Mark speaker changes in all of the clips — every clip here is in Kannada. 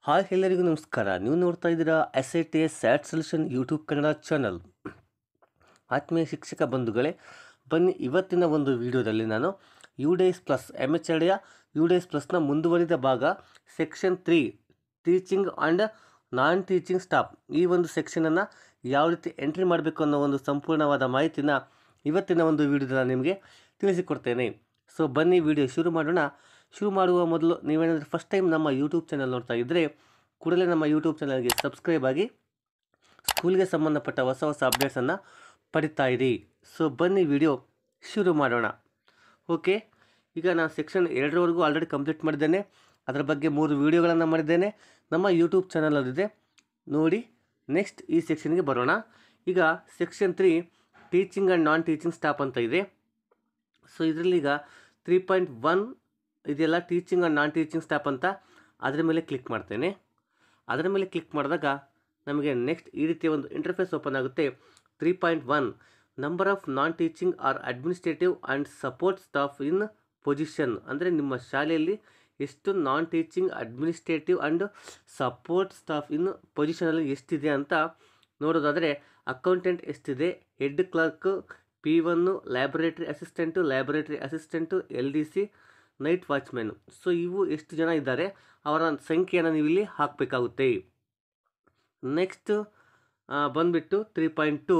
Speaker 1: ಹಾಯ್ ಎಲ್ಲರಿಗೂ ನಮಸ್ಕಾರ ನೀವು ನೋಡ್ತಾ ಇದ್ದೀರಾ S I T S SAT solution YouTube Kannada channel ಆತ್ಮೀಯ ಶಿಕ್ಷಕ ಬಂಧುಗಳೇ ಬನ್ನಿ ಇವತ್ತಿನ ಒಂದು ವಿಡಿಯೋದಲ್ಲಿ ನಾನು U D S plus M H ಎಡೆಯ ಯು ಡಿ ಎಸ್ ಪ್ಲಸ್ನ ಮುಂದುವರಿದ ಭಾಗ section three teaching and non teaching staff ಈ ಒಂದು ಸೆಕ್ಷನನ್ನು ಯಾವ ರೀತಿ ಎಂಟ್ರಿ ಮಾಡಬೇಕು ಅನ್ನೋ ಒಂದು ಸಂಪೂರ್ಣವಾದ ಮಾಹಿತಿನ ಇವತ್ತಿನ ಒಂದು ವಿಡಿಯೋದಲ್ಲಿ ನಿಮಗೆ ತಿಳಿಸಿಕೊಡ್ತೇನೆ ಸೊ ಬನ್ನಿ ವಿಡಿಯೋ ಶುರು ಮಾಡೋಣ ಶುರು ಮಾಡುವ ಮೊದಲು ನೀವೇನಾದರೂ ಫಸ್ಟ್ ಟೈಮ್ ನಮ್ಮ ಯೂಟ್ಯೂಬ್ ಚಾನಲ್ ನೋಡ್ತಾ ಇದ್ದರೆ ಕೂಡಲೇ ನಮ್ಮ ಯೂಟ್ಯೂಬ್ ಚಾನಲ್ಗೆ ಸಬ್ಸ್ಕ್ರೈಬ್ ಆಗಿ ಸ್ಕೂಲ್ಗೆ ಸಂಬಂಧಪಟ್ಟ ಹೊಸ ಹೊಸ ಅಪ್ಡೇಟ್ಸನ್ನು ಪಡಿತಾ ಇರಿ ಸೊ ಬನ್ನಿ ವಿಡಿಯೋ ಶುರು ಮಾಡೋಣ ಓಕೆ ಈಗ ನಾನು ಸೆಕ್ಷನ್ ಎರಡರವರೆಗೂ ಆಲ್ರೆಡಿ ಕಂಪ್ಲೀಟ್ ಮಾಡಿದ್ದೇನೆ ಅದರ ಬಗ್ಗೆ ಮೂರು ವೀಡಿಯೋಗಳನ್ನು ಮಾಡಿದ್ದೇನೆ ನಮ್ಮ ಯೂಟ್ಯೂಬ್ ಚಾನಲಲ್ಲಿದೆ ನೋಡಿ ನೆಕ್ಸ್ಟ್ ಈ ಸೆಕ್ಷನ್ಗೆ ಬರೋಣ ಈಗ section three teaching and non teaching staff ಅಂತ ಇದೆ ಸೊ ಇದರಲ್ಲಿ ಈಗ ತ್ರೀ ಪಾಯಿಂಟ್ ಒನ್ ಇದೆಲ್ಲ teaching and non teaching staff ಅಂತ ಅದರ ಮೇಲೆ ಕ್ಲಿಕ್ ಮಾಡ್ತೇನೆ ಅದರ ಮೇಲೆ ಕ್ಲಿಕ್ ಮಾಡಿದಾಗ ನಮಗೆ ನೆಕ್ಸ್ಟ್ ಈ ರೀತಿಯ ಒಂದು ಇಂಟರ್ಫೇಸ್ ಓಪನ್ ಆಗುತ್ತೆ three point one number of non teaching or administrative and support staff in position ಅಂದರೆ ನಿಮ್ಮ ಶಾಲೆಯಲ್ಲಿ ಎಷ್ಟು non teaching administrative and support staff in ಪೊಸಿಷನಲ್ಲಿ ಎಷ್ಟಿದೆ ಅಂತ ನೋಡೋದಾದರೆ ಅಕೌಂಟೆಂಟ್ ಎಷ್ಟಿದೆ head clerk peon laboratory assistant laboratory assistant L D C night watchmen so ಇವು ಎಷ್ಟು ಜನ ಇದ್ದಾರೆ ಅವರ ಸಂಖ್ಯೆಯನ್ನು ನೀವು ಇಲ್ಲಿ ಹಾಕಬೇಕಾಗುತ್ತೆ ನೆಕ್ಸ್ಟ್ ಬಂದುಬಿಟ್ಟು three point two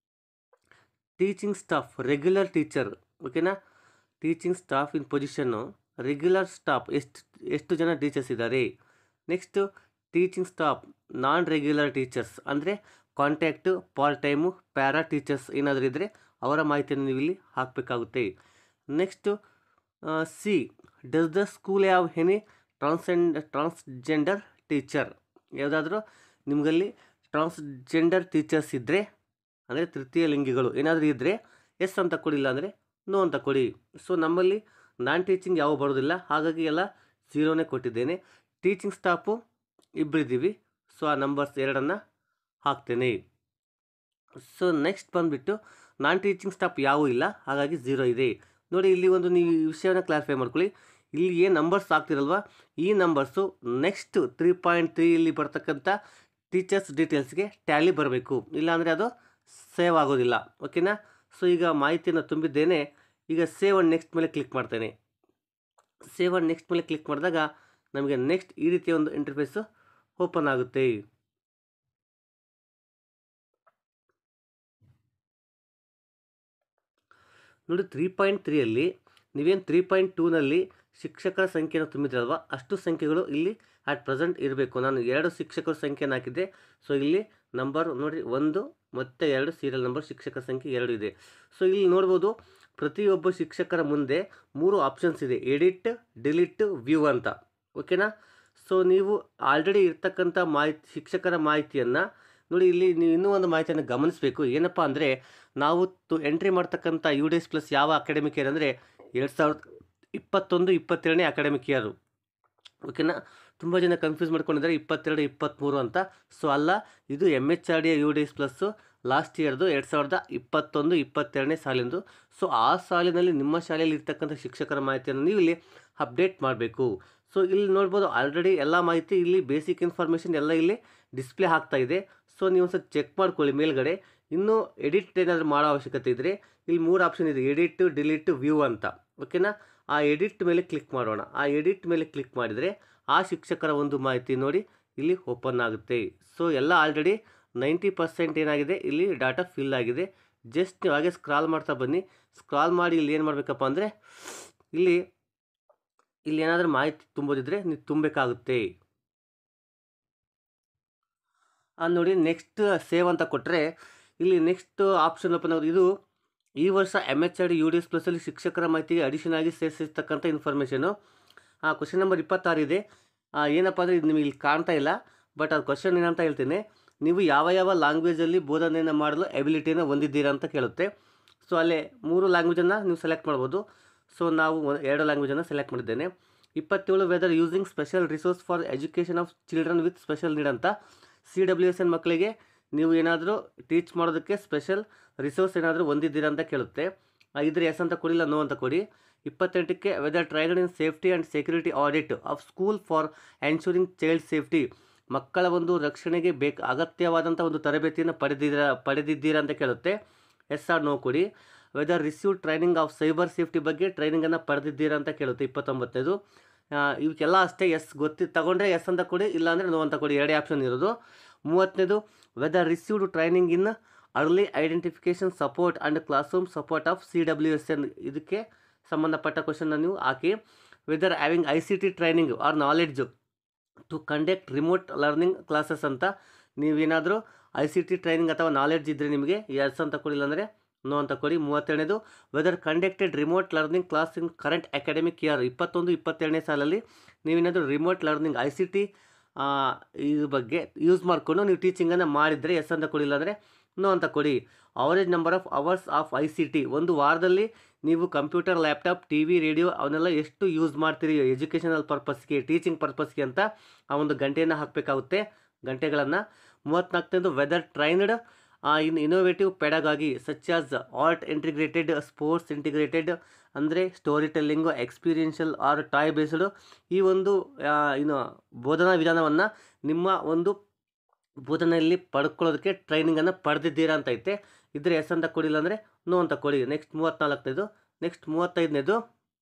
Speaker 1: teaching staff regular teacher ಓಕೆನಾ teaching staff in position regular staff ಎಷ್ಟು ಎಷ್ಟು ಜನ ಟೀಚರ್ಸ್ ಇದ್ದಾರೆ next teaching staff non regular teachers ಅಂದರೆ contract part time para teachers ಏನಾದರೂ ಇದ್ದರೆ ಅವರ ಮಾಹಿತಿಯನ್ನು ನೀವು ಇಲ್ಲಿ ಹಾಕಬೇಕಾಗುತ್ತೆ next C does the school have any transcend transgender teacher ಯಾವುದಾದ್ರೂ ನಿಮಗಲ್ಲಿ ಟ್ರಾನ್ಸ್ಜೆಂಡರ್ ಟೀಚರ್ಸ್ ಇದ್ದರೆ ಅಂದರೆ ತೃತೀಯ ಲಿಂಗಿಗಳು ಏನಾದರೂ ಇದ್ದರೆ ಎಸ್ ಅಂತ ಕೊಡಿಲ್ಲ ಅಂದರೆ ನೋ ಅಂತ ಕೊಡಿ ಸೊ ನಮ್ಮಲ್ಲಿ ನಾನ್ ಟೀಚಿಂಗ್ ಯಾವ ಬರೋದಿಲ್ಲ ಹಾಗಾಗಿ ಎಲ್ಲ ಝೀರೋನೇ ಕೊಟ್ಟಿದ್ದೇನೆ ಟೀಚಿಂಗ್ ಸ್ಟಾಫು ಇಬ್ಬರಿದ್ದೀವಿ ಸೊ ಆ ನಂಬರ್ಸ್ ಎರಡನ್ನು ಹಾಕ್ತೇನೆ ಸೊ ನೆಕ್ಸ್ಟ್ ಬಂದುಬಿಟ್ಟು ನಾನ್ ಟೀಚಿಂಗ್ ಸ್ಟಾಫ್ ಯಾವೂ ಇಲ್ಲ ಹಾಗಾಗಿ ಝೀರೋ ಇದೆ ನೋಡಿ ಇಲ್ಲಿ ಒಂದು ನೀವು ಈ ವಿಷಯವನ್ನು ಕ್ಲಾರಿಫೈ ಮಾಡ್ಕೊಳ್ಳಿ ಇಲ್ಲಿ ಏನು ನಂಬರ್ಸ್ ಆಗ್ತಿರಲ್ವ ಈ numbers next three point three ಇಲ್ಲಿ ಬರ್ತಕ್ಕಂಥ ಟೀಚರ್ಸ್ ಡೀಟೇಲ್ಸ್ಗೆ ಟ್ಯಾಲಿ ಬರಬೇಕು ಇಲ್ಲಾಂದರೆ ಅದು ಸೇವ್ ಆಗೋದಿಲ್ಲ ಓಕೆನಾ ಸೊ ಈಗ ಮಾಹಿತಿಯನ್ನು ತುಂಬಿದ್ದೇನೆ ಈಗ ಸೇವ್ ಆ್ಯಂಡ್ ನೆಕ್ಸ್ಟ್ ಮೇಲೆ ಕ್ಲಿಕ್ ಮಾಡ್ತೇನೆ ಸೇವ್ ಆ್ಯಂಡ್ ನೆಕ್ಸ್ಟ್ ಮೇಲೆ ಕ್ಲಿಕ್ ಮಾಡಿದಾಗ ನಮಗೆ ನೆಕ್ಸ್ಟ್ ಈ ರೀತಿಯ ಒಂದು ಇಂಟರ್ಫೇಸು ಓಪನ್ ಆಗುತ್ತೆ ನೋಡಿ ತ್ರೀ ಪಾಯಿಂಟ್ ತ್ರೀಯಲ್ಲಿ ನೀವೇನು ತ್ರೀ ಪಾಯಿಂಟ್ ಟೂನಲ್ಲಿ ಶಿಕ್ಷಕರ ಸಂಖ್ಯೆಯನ್ನು ತುಂಬಿದ್ರಲ್ವ ಅಷ್ಟು ಸಂಖ್ಯೆಗಳು ಇಲ್ಲಿ ಅಟ್ ಪ್ರೆಸೆಂಟ್ ಇರಬೇಕು ನಾನು ಎರಡು ಶಿಕ್ಷಕರ ಸಂಖ್ಯೆಯನ್ನು ಹಾಕಿದ್ದೆ ಸೊ ಇಲ್ಲಿ ನಂಬರ್ ನೋಡಿ ಒಂದು ಮತ್ತು ಎರಡು ಸೀರಿಯಲ್ ನಂಬರ್ ಶಿಕ್ಷಕರ ಸಂಖ್ಯೆ ಎರಡು ಇದೆ ಸೊ ಇಲ್ಲಿ ನೋಡ್ಬೋದು ಪ್ರತಿಯೊಬ್ಬ ಶಿಕ್ಷಕರ ಮುಂದೆ ಮೂರು ಆಪ್ಷನ್ಸ್ ಇದೆ ಎಡಿಟ್ ಡಿಲೀಟ್ ವ್ಯೂ ಅಂತ ಓಕೆನಾ ಸೊ ನೀವು ಆಲ್ರೆಡಿ ಇರ್ತಕ್ಕಂಥ ಮಾಹಿತಿ ಶಿಕ್ಷಕರ ಮಾಹಿತಿಯನ್ನು ನೋಡಿ ಇಲ್ಲಿ ನೀವು ಇನ್ನೂ ಒಂದು ಮಾಹಿತಿಯನ್ನು ಗಮನಿಸಬೇಕು ಏನಪ್ಪ ಅಂದರೆ ನಾವು ತು ಎಂಟ್ರಿ ಮಾಡ್ತಕ್ಕಂಥ ಯು ಡಿ ಎಸ್ ಪ್ಲಸ್ ಯಾವ ಅಕಾಡೆಮಿಕ್ ಇಯರ್ ಅಂದರೆ ಎರಡು ಸಾವಿರದ ಇಪ್ಪತ್ತೊಂದು ಇಪ್ಪತ್ತೆರಡನೇ ಅಕಾಡೆಮಿಕ್ ಇಯರು ಓಕೆನಾ ತುಂಬ ಜನ ಕನ್ಫ್ಯೂಸ್ ಮಾಡ್ಕೊಂಡಿದ್ದಾರೆ ಇಪ್ಪತ್ತೆರಡು ಇಪ್ಪತ್ತ್ಮೂರು ಅಂತ ಸೊ ಅಲ್ಲ ಇದು M H R D U D S plus last ಇಯರ್ದು ಎರಡು ಸಾವಿರದ ಇಪ್ಪತ್ತೊಂದು ಇಪ್ಪತ್ತೆರಡನೇ ಸಾಲಿಂದು ಸೊ ಆ ಸಾಲಿನಲ್ಲಿ ನಿಮ್ಮ ಶಾಲೆಯಲ್ಲಿ ಇರ್ತಕ್ಕಂಥ ಶಿಕ್ಷಕರ ಮಾಹಿತಿಯನ್ನು ನೀವು ಇಲ್ಲಿ ಅಪ್ಡೇಟ್ ಮಾಡಬೇಕು ಸೊ ಇಲ್ಲಿ ನೋಡ್ಬೋದು ಆಲ್ರೆಡಿ ಎಲ್ಲ ಮಾಹಿತಿ ಇಲ್ಲಿ ಬೇಸಿಕ್ ಇನ್ಫಾರ್ಮೇಷನ್ ಎಲ್ಲ ಇಲ್ಲಿ ಡಿಸ್ಪ್ಲೇ ಆಗ್ತಾ ಇದೆ ಸೊ ನೀವು ಒಂದು ಚೆಕ್ ಮಾಡ್ಕೊಳ್ಳಿ ಮೇಲ್ಗಡೆ ಇನ್ನೂ ಎಡಿಟ್ ಏನಾದರೂ ಮಾಡೋ ಅವಶ್ಯಕತೆ ಇದ್ದರೆ ಇಲ್ಲಿ ಮೂರು ಆಪ್ಷನ್ ಇದೆ ಎಡಿಟ್ ಡಿಲೀಟ್ ವ್ಯೂ ಅಂತ ಓಕೆನಾ ಆ ಎಡಿಟ್ ಮೇಲೆ ಕ್ಲಿಕ್ ಮಾಡೋಣ ಆ ಎಡಿಟ್ ಮೇಲೆ ಕ್ಲಿಕ್ ಮಾಡಿದರೆ ಆ ಶಿಕ್ಷಕರ ಒಂದು ಮಾಹಿತಿ ನೋಡಿ ಇಲ್ಲಿ ಓಪನ್ ಆಗುತ್ತೆ ಸೊ ಎಲ್ಲ ಆಲ್ರೆಡಿ ನೈಂಟಿ ಪರ್ಸೆಂಟ್ ಏನಾಗಿದೆ ಇಲ್ಲಿ ಡಾಟಾ ಫಿಲ್ ಆಗಿದೆ ಜಸ್ಟ್ ನೀವು ಹಾಗೆ ಸ್ಕ್ರಾಲ್ ಮಾಡ್ತಾ ಬನ್ನಿ ಸ್ಕ್ರಾಲ್ ಮಾಡಿ ಇಲ್ಲಿ ಏನು ಮಾಡಬೇಕಪ್ಪ ಅಂದರೆ ಇಲ್ಲಿ ಇಲ್ಲಿ ಏನಾದರೂ ಮಾಹಿತಿ ತುಂಬೋದಿದ್ರೆ ನೀವು ತುಂಬಬೇಕಾಗುತ್ತೆ ಅದು ನೋಡಿ ನೆಕ್ಸ್ಟ್ ಸೇವ್ ಅಂತ ಕೊಟ್ಟರೆ ಇಲ್ಲಿ ನೆಕ್ಸ್ಟ್ ಆಪ್ಷನ್ ಓಪನ್ ಆಗೋದು ಇದು ಈ ವರ್ಷ M H R D U D S ಪ್ಲಸಲ್ಲಿ ಶಿಕ್ಷಕರ ಮಾಹಿತಿಗೆ ಅಡಿಷನ್ ಆಗಿ ಸೇರಿಸಿರ್ತಕ್ಕಂಥ ಇನ್ಫಾರ್ಮೇಷನು ಆ ಕ್ವಶನ್ ನಂಬರ್ ಇಪ್ಪತ್ತಾರು ಇದೆ ಏನಪ್ಪ ಅಂದರೆ ಇದು ನಿಮಗೆ ಇಲ್ಲಿ ಕಾಣ್ತಾ ಇಲ್ಲ ಬಟ್ ಅದು ಕ್ವಶನ್ ಏನಂತ ಹೇಳ್ತೀನಿ ನೀವು ಯಾವ ಯಾವ ಲ್ಯಾಂಗ್ವೇಜಲ್ಲಿ ಬೋಧನೆಯನ್ನು ಮಾಡಲು ಎಬಿಲಿಟಿಯನ್ನು ಹೊಂದಿದ್ದೀರಾ ಅಂತ ಕೇಳುತ್ತೆ ಸೊ ಅಲ್ಲೇ ಮೂರು ಲ್ಯಾಂಗ್ವೇಜನ್ನು ನೀವು ಸೆಲೆಕ್ಟ್ ಮಾಡ್ಬೋದು ಸೊ ನಾವು ಎರಡು ಲ್ಯಾಂಗ್ವೇಜನ್ನು ಸೆಲೆಕ್ಟ್ ಮಾಡಿದ್ದೇನೆ ಇಪ್ಪತ್ತೇಳು whether using special resource for education of children with special need ಅಂತ ಸಿ ಡಬ್ಲ್ಯೂ ಎಸ್ ಎನ್ ಮಕ್ಕಳಿಗೆ ನೀವು ಏನಾದರೂ ಟೀಚ್ ಮಾಡೋದಕ್ಕೆ ಸ್ಪೆಷಲ್ ರಿಸೋರ್ಸ್ ಏನಾದರೂ ಹೊಂದಿದ್ದೀರಾ ಅಂತ ಕೇಳುತ್ತೆ ಇದ್ರೆ ಎಸ್ ಅಂತ ಕೊಡಿಲ್ಲ ನೋ ಅಂತ ಕೊಡಿ ಇಪ್ಪತ್ತೆಂಟಕ್ಕೆ whether trainer in safety and security audit of school for ensuring child safety ಮಕ್ಕಳ ಒಂದು ರಕ್ಷಣೆಗೆ ಬೇಕು ಅಗತ್ಯವಾದಂಥ ಒಂದು ತರಬೇತಿಯನ್ನು ಪಡೆದಿದ್ದೀರಾ ಪಡೆದಿದ್ದೀರಾ ಅಂತ ಕೇಳುತ್ತೆ ಎಸ್ ಆರ್ ನೋ ಕೊಡಿ whether receive training of cyber safety ಬಗ್ಗೆ ಟ್ರೈನಿಂಗನ್ನು ಪಡೆದಿದ್ದೀರಾ ಅಂತ ಕೇಳುತ್ತೆ ಇಪ್ಪತ್ತೊಂಬತ್ತನೇದು ಆ, ಇವಕ್ಕೆಲ್ಲ ಅಷ್ಟೇ ಎಸ್ ಗೊತ್ತಿ ತಗೊಂಡ್ರೆ ಎಸ್ ಅಂತ ಕೊಡಿ ಇಲ್ಲಾಂದರೆ ನೋ ಅಂತ ಕೊಡಿ ಎರಡೇ ಆಪ್ಷನ್ ಇರೋದು ಮೂವತ್ತನೇದು whether received training in early identification support and classroom support of C W S N ಇದಕ್ಕೆ ಸಂಬಂಧಪಟ್ಟ ಕ್ವಶನ್ನ ನೀವು ಹಾಕಿ whether having I C T training or knowledge to conduct remote learning classes ಅಂತ ನೀವೇನಾದರೂ ಐ ಸಿ ಟಿ ಟ್ರೈನಿಂಗ್ ಅಥವಾ ನಾಲೆಡ್ಜ್ ಇದ್ದರೆ ನಿಮಗೆ ಎಸ್ ಅಂತ ಕೊಡಿಲ್ಲ ಅಂದರೆ ನೋ ಅಂತ ಕೊಡಿ ಮೂವತ್ತೆರಡನೇದು whether conducted remote learning class in current academic year ಇಪ್ಪತ್ತೊಂದು ಇಪ್ಪತ್ತೆರಡನೇ ಸಾಲಲ್ಲಿ ನೀವೇನಾದರೂ remote learning I C T ಇದ್ರ ಬಗ್ಗೆ ಯೂಸ್ ಮಾಡಿಕೊಂಡು ನೀವು ಟೀಚಿಂಗನ್ನು ಮಾಡಿದರೆ ಎಸ್ ಅಂತ ಕೊಡಿಲ್ಲ ಅಂದರೆ ನೋ ಅಂತ ಕೊಡಿ average number of hours of I C T ಒಂದು ವಾರದಲ್ಲಿ ನೀವು computer laptop T V radio ಅವನ್ನೆಲ್ಲ ಎಷ್ಟು ಯೂಸ್ ಮಾಡ್ತೀರಿ ಎಜುಕೇಷನಲ್ ಪರ್ಪಸ್ಗೆ ಟೀಚಿಂಗ್ ಪರ್ಪಸ್ಗೆ ಅಂತ ಆ ಒಂದು ಗಂಟೆಯನ್ನು ಹಾಕಬೇಕಾಗುತ್ತೆ ಗಂಟೆಗಳನ್ನು ಮೂವತ್ತ್ನಾಲ್ಕನೇದು whether trained in innovative pedagogy such as art integrated sports integrated ಅಂದರೆ story telling experiential or toy based ಈ ಒಂದು ಆ, ಏನು ಬೋಧನಾ ವಿಧಾನವನ್ನು ನಿಮ್ಮ ಒಂದು ಬೋಧನೆಯಲ್ಲಿ ಪಡ್ಕೊಳ್ಳೋದಕ್ಕೆ ಟ್ರೈನಿಂಗನ್ನು ಪಡೆದಿದ್ದೀರಾ ಅಂತ ಐತೆ ಇದ್ರೆ ಎಸ್ ಅಂತ ಕೊಡಿಲ್ಲ ಅಂದರೆ ನೋ ಅಂತ ಕೊಡಿ ನೆಕ್ಸ್ಟ್ ಮೂವತ್ತ್ನಾಲ್ಕನೇದು ನೆಕ್ಸ್ಟ್ ಮೂವತ್ತೈದನೇದು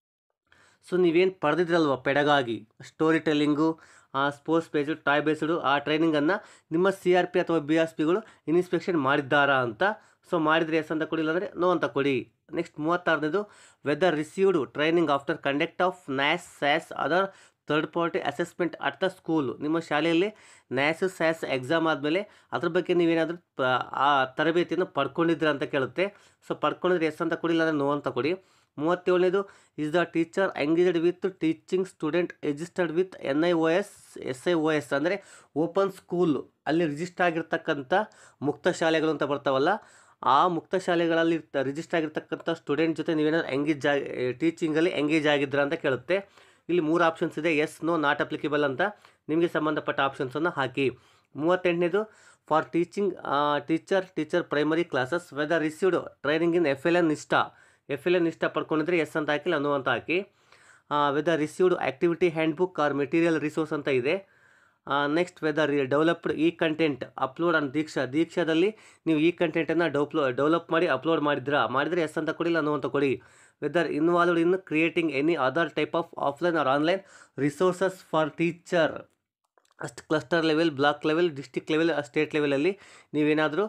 Speaker 1: ಸೊ ನೀವೇನು ಪಡೆದಿದ್ರಲ್ವ ಪೆಡಗಾಗಿ story telling sports based toy based ಆ ಟ್ರೈನಿಂಗನ್ನು ನಿಮ್ಮ ಸಿ ಆರ್ ಪಿ ಅಥವಾ ಬಿ ಎಸ್ ಪಿಗಳು ಇನ್ಸ್ಪೆಕ್ಷನ್ ಮಾಡಿದ್ದಾರಾ ಅಂತ ಸೊ ಮಾಡಿದರೆ ಎಸ್ ಅಂತ ಕೊಡಿಲ್ಲ ಅಂದರೆ ನೋ ಅಂತ ಕೊಡಿ ನೆಕ್ಸ್ಟ್ ಮೂವತ್ತಾರನೇದು whether received training after conduct of NAS SAS other third party assessment at the school ನಿಮ್ಮ ಶಾಲೆಯಲ್ಲಿ ನ್ಯಾಸ್ ಸ್ಯಾಸ್ ಎಕ್ಸಾಮ್ ಆದಮೇಲೆ ಅದ್ರ ಬಗ್ಗೆ ನೀವೇನಾದರೂ ಪ- ಆ ತರಬೇತಿಯನ್ನು ಪಡ್ಕೊಂಡಿದ್ದೀರಾ ಅಂತ ಕೇಳುತ್ತೆ ಸೊ ಪಡ್ಕೊಂಡಿದ್ರೆ ಎಸ್ ಅಂತ ಕೊಡಿಲ್ಲ ಅಂದರೆ ನೋ ಅಂತ ಕೊಡಿ ಮೂವತ್ತೇಳನೇದು is the teacher engaged with teaching student registered with N I O S S I O S ಅಂದರೆ ಓಪನ್ ಸ್ಕೂಲ್ ಅಲ್ಲಿ ರಿಜಿಸ್ಟರ್ ಆಗಿರ್ತಕ್ಕಂಥ ಮುಕ್ತ ಶಾಲೆಗಳು ಅಂತ ಬರ್ತಾವಲ್ಲ ಆ ಮುಕ್ತ ಶಾಲೆಗಳಲ್ಲಿ ರಿಜಿಸ್ಟರ್ ಆಗಿರ್ತಕ್ಕಂಥ ಸ್ಟೂಡೆಂಟ್ ಜೊತೆ ನೀವೇನಾದ್ರು ಎಂಗೇಜ್ ಆಗಿ ಟೀಚಿಂಗಲ್ಲಿ ಎಂಗೇಜ್ ಆಗಿದ್ರ ಅಂತ ಕೇಳುತ್ತೆ ಇಲ್ಲಿ ಮೂರು ಆಪ್ಷನ್ಸ್ ಇದೆ ಎಸ್ ನೋ ನಾಟ್ ಅಪ್ಲಿಕೇಬಲ್ ಅಂತ ನಿಮಗೆ ಸಂಬಂಧಪಟ್ಟ ಆಪ್ಷನ್ಸನ್ನು ಹಾಕಿ ಮೂವತ್ತೆಂಟನೇದು for teaching teacher teacher primary classes whether received training in F L N Nishtha F L N Nishtha ಪಡ್ಕೊಂಡಿದ್ರೆ ಎಸ್ ಅಂತ ಹಾಕಿಲ್ಲ ನೋ ಅಂತ ಹಾಕಿ whether received activity hand book or material resource ಅಂತ ಇದೆ ನೆಕ್ಸ್ಟ್ ವೆದರ್ ಡೆವಲಪ್ಡ್ ಈ ಕಂಟೆಂಟ್ ಅಪ್ಲೋಡ್ ಆನ್ ದೀಕ್ಷಾ ದೀಕ್ಷಾದಲ್ಲಿ ನೀವು ಈ ಕಂಟೆಂಟನ್ನು ಡೌಪ್ಲೋ ಡೆವಲಪ್ ಮಾಡಿ ಅಪ್ಲೋಡ್ ಮಾಡಿದ್ರಾ ಮಾಡಿದರೆ ಎಸ್ ಅಂತ ಕೊಡಿಲ್ಲ ನೋ ಅಂತ ಕೊಡಿ whether involved in creating any other type of offline or online resources for teacher ಅಷ್ಟು cluster level block level district level state ಲೆವೆಲಲ್ಲಿ ನೀವೇನಾದರೂ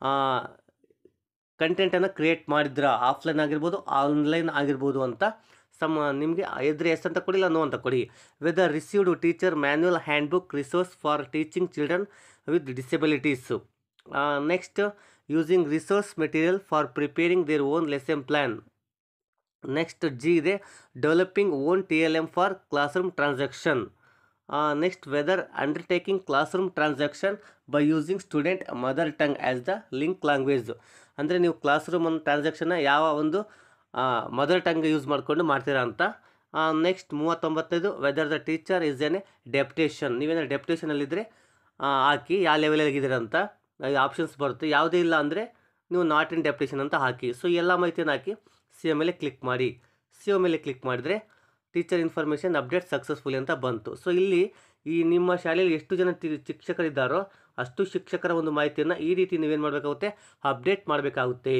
Speaker 1: ಕಂಟೆಂಟನ್ನು ಕ್ರಿಯೇಟ್ ಮಾಡಿದ್ರಾ ಆಫ್ಲೈನ್ ಆಗಿರ್ಬೋದು ಆನ್ಲೈನ್ ಆಗಿರ್ಬೋದು ಅಂತ ಸಮ ನಿಮಗೆ ಎದುರು ಎಸ್ ಅಂತ ಕೊಡಿಲ್ಲ ನೋ ಅಂತ ಕೊಡಿ whether received teacher manual hand book resource for teaching children with disabilities next using resource material for preparing their own lesson plan next ಜಿ ಇದೆ developing own T L M for classroom transaction next whether undertaking classroom transaction by using student mother tongue as the link language ಅಂದರೆ ನೀವು ಕ್ಲಾಸ್ ರೂಮ್ ಒಂದು ಟ್ರಾನ್ಸಾಕ್ಷನ್ನ ಯಾವ ಒಂದು ಮದರ್ ಟಂಗ್ ಯೂಸ್ ಮಾಡಿಕೊಂಡು ಮಾಡ್ತೀರಾ ಅಂತ ನೆಕ್ಸ್ಟ್ ಮೂವತ್ತೊಂಬತ್ತೈದು whether the teacher is on a deputation ನೀವೇನಾದ್ರು ಡೆಪ್ಟೇಷನಲ್ಲಿದ್ದರೆ ಹಾಕಿ ಯಾವ ಲೆವೆಲಲ್ಲಿದ್ದೀರ ಅಂತ ಆಪ್ಷನ್ಸ್ ಬರುತ್ತೆ ಯಾವುದೇ ಇಲ್ಲ ಅಂದರೆ ನೀವು ನಾಟ್ ಇನ್ ಡೆಪ್ಟೇಷನ್ ಅಂತ ಹಾಕಿ ಸೊ ಎಲ್ಲ ಮಾಹಿತಿಯನ್ನು ಹಾಕಿ ಸಿ ಎ ಮೇಲೆ ಕ್ಲಿಕ್ ಮಾಡಿ ಸಿ ಒ ಮೇಲೆ ಕ್ಲಿಕ್ ಮಾಡಿದರೆ ಟೀಚರ್ ಇನ್ಫಾರ್ಮೇಷನ್ ಅಪ್ಡೇಟ್ ಸಕ್ಸಸ್ಫುಲಿ ಅಂತ ಬಂತು ಸೊ ಇಲ್ಲಿ ಈ ನಿಮ್ಮ ಶಾಲೆಯಲ್ಲಿ ಎಷ್ಟು ಜನ ಟಿ- ಶಿಕ್ಷಕರಿದ್ದಾರೋ ಅಷ್ಟು ಶಿಕ್ಷಕರ ಒಂದು ಮಾಹಿತಿಯನ್ನು ಈ ರೀತಿ ನೀವೇನು ಮಾಡಬೇಕಾಗುತ್ತೆ ಅಪ್ಡೇಟ್ ಮಾಡಬೇಕಾಗುತ್ತೆ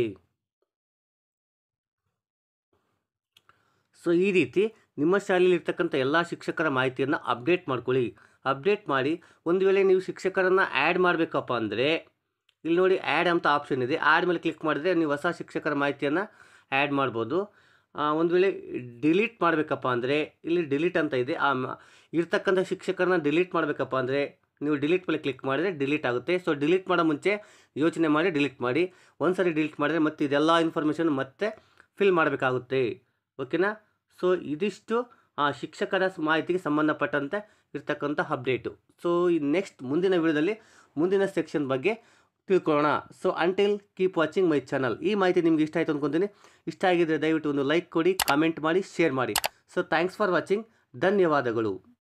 Speaker 1: ಸೊ ಈ ರೀತಿ ನಿಮ್ಮ ಶಾಲೆಯಲ್ಲಿ ಇರ್ತಕ್ಕಂಥ ಎಲ್ಲ ಶಿಕ್ಷಕರ ಮಾಹಿತಿಯನ್ನು ಅಪ್ಡೇಟ್ ಮಾಡ್ಕೊಳ್ಳಿ ಅಪ್ಡೇಟ್ ಮಾಡಿ ಒಂದು ವೇಳೆ ನೀವು ಶಿಕ್ಷಕರನ್ನು ಆ್ಯಡ್ ಮಾಡಬೇಕಪ್ಪ ಅಂದರೆ ಇಲ್ಲಿ ನೋಡಿ ಆ್ಯಡ್ ಅಂತ ಆಪ್ಷನ್ ಇದೆ ಆ್ಯಡ್ ಮೇಲೆ ಕ್ಲಿಕ್ ಮಾಡಿದ್ರೆ ನೀವು ಹೊಸ ಶಿಕ್ಷಕರ ಮಾಹಿತಿಯನ್ನು ಆ್ಯಡ್ ಮಾಡ್ಬೋದು ಆ, ಒಂದು ವೇಳೆ ಡಿಲೀಟ್ ಮಾಡಬೇಕಪ್ಪ ಅಂದರೆ ಇಲ್ಲಿ ಡಿಲೀಟ್ ಅಂತ ಇದೆ ಆ ಮ- ಇರ್ತಕ್ಕಂಥ ಶಿಕ್ಷಕರನ್ನ ಡಿಲೀಟ್ ಮಾಡಬೇಕಪ್ಪ ಅಂದರೆ ನೀವು ಡಿಲೀಟ್ ಮೇಲೆ ಕ್ಲಿಕ್ ಮಾಡಿದರೆ ಡಿಲೀಟ್ ಆಗುತ್ತೆ ಸೊ ಡಿಲೀಟ್ ಮಾಡೋ ಮುಂಚೆ ಯೋಚನೆ ಮಾಡಿ ಡಿಲೀಟ್ ಮಾಡಿ ಒಂದು ಸರಿ ಡಿಲೀಟ್ ಮಾಡಿದರೆ ಮತ್ತೆ ಇದೆಲ್ಲ ಇನ್ಫಾರ್ಮೇಷನ್ ಮತ್ತೆ ಫಿಲ್ ಮಾಡಬೇಕಾಗುತ್ತೆ ಓಕೆನಾ ಸೊ ಇದಿಷ್ಟು ಆ ಶಿಕ್ಷಕರ ಸ್- ಮಾಹಿತಿಗೆ ಸಂಬಂಧಪಟ್ಟಂತೆ ಇರ್ತಕ್ಕಂಥ ಅಪ್ಡೇಟು ಸೊ ಈ ನೆಕ್ಸ್ಟ್ ಮುಂದಿನ ವಿಡಿಯೋದಲ್ಲಿ ಮುಂದಿನ ಸೆಕ್ಷನ್ ಬಗ್ಗೆ ತಿಳ್ಕೊಳ್ಳೋಣ so until keep watching my channel ಈ ಮಾಹಿತಿ ನಿಮ್ಗೆ ಇಷ್ಟ ಆಯಿತು ಅಂದ್ಕೊತೀನಿ ಇಷ್ಟ ಆಗಿದ್ದರೆ ದಯವಿಟ್ಟು ಒಂದು ಲೈಕ್ ಕೊಡಿ ಕಾಮೆಂಟ್ ಮಾಡಿ ಶೇರ್ ಮಾಡಿ ಸೊ ಥ್ಯಾಂಕ್ಸ್ ಫಾರ್ ವಾಚಿಂಗ್ ಧನ್ಯವಾದಗಳು